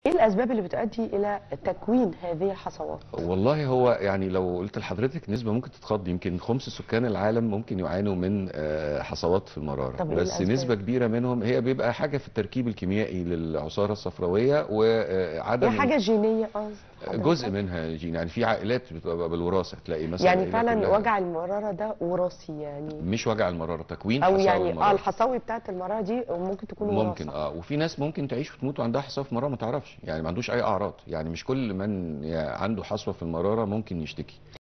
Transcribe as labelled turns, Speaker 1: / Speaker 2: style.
Speaker 1: ايه الاسباب اللي بتؤدي الى تكوين هذه الحصوات
Speaker 2: والله هو يعني لو قلت لحضرتك نسبة ممكن تتخض يمكن خمس سكان العالم ممكن يعانوا من آه، حصوات في المرارة
Speaker 1: طب إيه
Speaker 2: بس
Speaker 1: الأسباب؟
Speaker 2: نسبة كبيرة منهم هي بيبقى حاجة في التركيب الكيميائي للعصارة الصفراوية وعدم
Speaker 1: هي حاجه جينيه اه
Speaker 2: جزء منها جين يعني في عائلات بتبقى بالوراثة تلاقي مثلا
Speaker 1: يعني
Speaker 2: عائلة
Speaker 1: فعلا
Speaker 2: كلها-
Speaker 1: وجع المراره ده وراثي يعني
Speaker 2: مش وجع المرارة تكوين
Speaker 1: او
Speaker 2: حصاوي
Speaker 1: يعني اه
Speaker 2: المرارة.
Speaker 1: الحصاوي بتاعت المراره دي ممكن تكون
Speaker 2: ممكن
Speaker 1: وراثة.
Speaker 2: اه وفي ناس ممكن تعيش وتموت وعندها حصوه في المراره ما تعرفش يعني ما عندوش اي اعراض يعني مش كل من عنده حصوه في المراره ممكن يشتكي